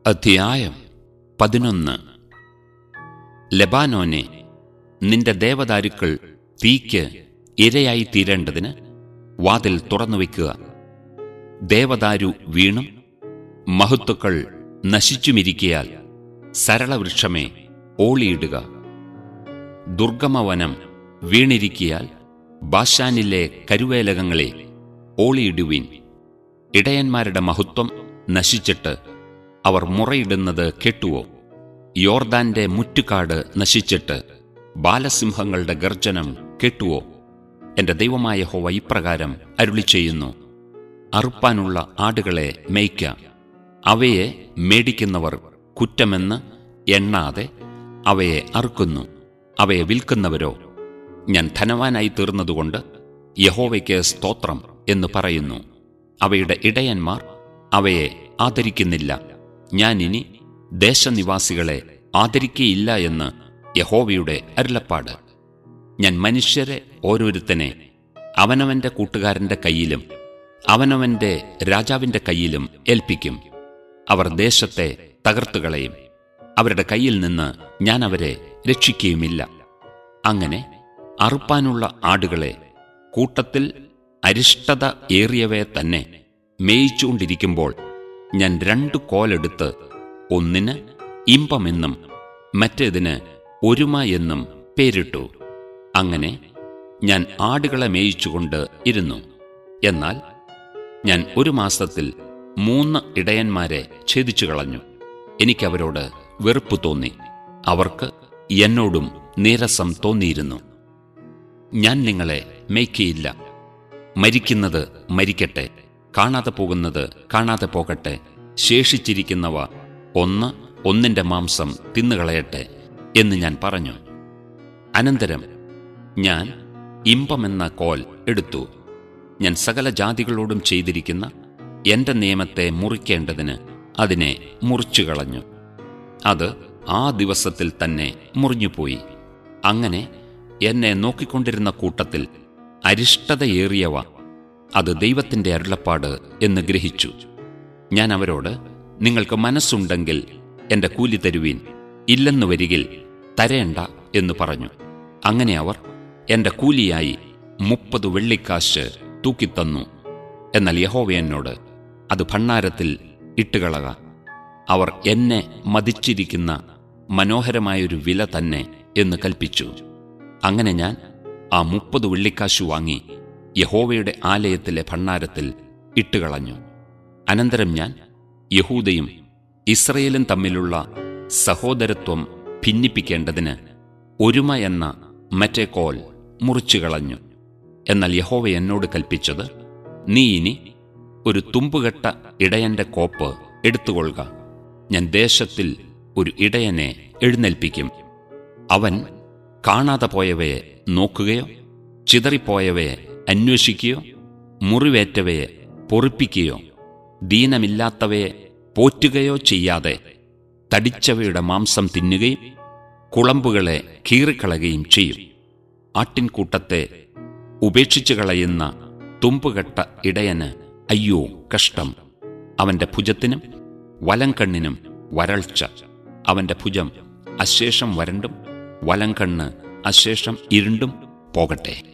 അധ്യായം പതിനൊന്ന് ലെബാനോനെ നിന്റെ ദേവദാരുക്കൾ തീക്ക് ഇരയായി തീരേണ്ടതിന് വാതിൽ തുറന്നുവെക്കുക ദേവദാരു വീണും മഹത്തുക്കൾ നശിച്ചുമിരിക്കയാൽ സരളവൃക്ഷമേ ഓളിയിടുക ദുർഗമവനം വീണിരിക്കിയാൽ ബാഷാനിലെ കരുവേലകങ്ങളെ ഓളിയിടുവിൻ ഇടയന്മാരുടെ മഹത്വം നശിച്ചിട്ട് അവർ മുറയിടുന്നത് കേട്ടുവോ യോർദാന്റെ മുറ്റുകാട് നശിച്ചിട്ട് ബാലസിംഹങ്ങളുടെ ഗർജനം കേട്ടുവോ എന്റെ ദൈവമായ ഹോവ ഇപ്രകാരം അരുളി ചെയ്യുന്നു അറുപ്പാനുള്ള ആടുകളെ മേയ്ക്ക അവയെ മേടിക്കുന്നവർ കുറ്റമെന്ന് എണ്ണാതെ അവയെ അറുക്കുന്നു അവയെ വിൽക്കുന്നവരോ ഞാൻ ധനവാനായി തീർന്നതുകൊണ്ട് യഹോവയ്ക്ക് സ്തോത്രം എന്ന് പറയുന്നു അവയുടെ ഇടയന്മാർ അവയെ ആദരിക്കുന്നില്ല ഞാൻ ഇനി ദേശനിവാസികളെ ആദരിക്കയില്ല എന്ന് യഹോവയുടെ അരുളപ്പാട് ഞാൻ മനുഷ്യരെ ഓരോരുത്തനെ അവനവന്റെ കൂട്ടുകാരന്റെ കയ്യിലും അവനവന്റെ രാജാവിന്റെ കയ്യിലും ഏൽപ്പിക്കും അവർ ദേശത്തെ തകർത്തുകളയും അവരുടെ കയ്യിൽ നിന്ന് ഞാൻ അവരെ രക്ഷിക്കുകയുമില്ല അങ്ങനെ അറുപ്പാനുള്ള ആടുകളെ കൂട്ടത്തിൽ അരിഷ്ടത ഏറിയവയെ തന്നെ മേയിച്ചുകൊണ്ടിരിക്കുമ്പോൾ ഞാൻ രണ്ടു കോലെടുത്ത് ഒന്നിന് ഇമ്പമെന്നും മറ്റേതിന് ഒരുമ എന്നും പേരിട്ടു അങ്ങനെ ഞാൻ ആടുകളെ മേയിച്ചുകൊണ്ട് ഇരുന്നു എന്നാൽ ഞാൻ ഒരു മാസത്തിൽ മൂന്ന് ഇടയന്മാരെ ഛേദിച്ചു കളഞ്ഞു എനിക്കവരോട് വെറുപ്പ് തോന്നി അവർക്ക് എന്നോടും നീരസം തോന്നിയിരുന്നു ഞാൻ നിങ്ങളെ മേയ്ക്കയില്ല മരിക്കുന്നത് മരിക്കട്ടെ കാണാതെ പോകുന്നത് കാണാതെ പോകട്ടെ ശേഷിച്ചിരിക്കുന്നവ ഒന്ന് ഒന്നിന്റെ മാംസം തിന്നുകളയട്ടെ എന്ന് ഞാൻ പറഞ്ഞു അനന്തരം ഞാൻ ഇമ്പമെന്ന കോൽ എടുത്തു ഞാൻ സകല ജാതികളോടും ചെയ്തിരിക്കുന്ന എന്റെ നിയമത്തെ മുറിക്കേണ്ടതിന് അതിനെ മുറിച്ചു കളഞ്ഞു അത് ആ ദിവസത്തിൽ തന്നെ മുറിഞ്ഞുപോയി അങ്ങനെ എന്നെ നോക്കിക്കൊണ്ടിരുന്ന കൂട്ടത്തിൽ അരിഷ്ടതയേറിയവ അത് ദൈവത്തിന്റെ അരുളപ്പാട് എന്ന് ഗ്രഹിച്ചു ഞാൻ അവരോട് നിങ്ങൾക്ക് മനസ്സുണ്ടെങ്കിൽ എന്റെ കൂലി തരുവീൻ ഇല്ലെന്നു വരികിൽ തരേണ്ട എന്ന് പറഞ്ഞു അങ്ങനെ അവർ എന്റെ കൂലിയായി മുപ്പത് വെള്ളിക്കാശ് തൂക്കിത്തന്നു എന്നാൽ യഹോവ എന്നോട് അത് ഭണ്ണാരത്തിൽ ഇട്ടുകളക അവർ എന്നെ മതിച്ചിരിക്കുന്ന മനോഹരമായൊരു വില തന്നെ എന്ന് കൽപ്പിച്ചു അങ്ങനെ ഞാൻ ആ മുപ്പത് വെള്ളിക്കാശു വാങ്ങി യഹോവയുടെ ആലയത്തിലെ ഭണ്ണാരത്തിൽ ഇട്ടുകളഞ്ഞു അനന്തരം ഞാൻ യഹൂദയും ഇസ്രയേലും തമ്മിലുള്ള സഹോദരത്വം ഭിന്നിപ്പിക്കേണ്ടതിന് ഒരുമ എന്ന മറ്റേ കോൽ മുറിച്ചുകളഞ്ഞു എന്നാൽ യഹോവ എന്നോട് കൽപ്പിച്ചത് നീ ഇനി ഒരു തുമ്പുകെട്ട ഇടയന്റെ കോപ്പ് എടുത്തുകൊള്ളുക ഞാൻ ദേശത്തിൽ ഒരു ഇടയനെ എഴുന്നേൽപ്പിക്കും അവൻ കാണാതെ പോയവയെ നോക്കുകയോ ചിതറിപ്പോയവയെ അന്വേഷിക്കുകയോ മുറിവേറ്റവയെ പൊറിപ്പിക്കുകയോ ദീനമില്ലാത്തവയെ പോറ്റുകയോ ചെയ്യാതെ തടിച്ചവയുടെ മാംസം തിന്നുകയും കുളമ്പുകളെ കീറിക്കളയുകയും ചെയ്യും ആട്ടിൻകൂട്ടത്തെ ഉപേക്ഷിച്ചു കളയുന്ന തുമ്പുകെട്ട ഇടയന് അയ്യോ കഷ്ടം അവന്റെ ഭുജത്തിനും വലംകണ്ണിനും വരൾച്ച അവന്റെ ഭുജം അശേഷം വരണ്ടും വലംകണ്ണ് അശേഷം ഇരുണ്ടും പോകട്ടെ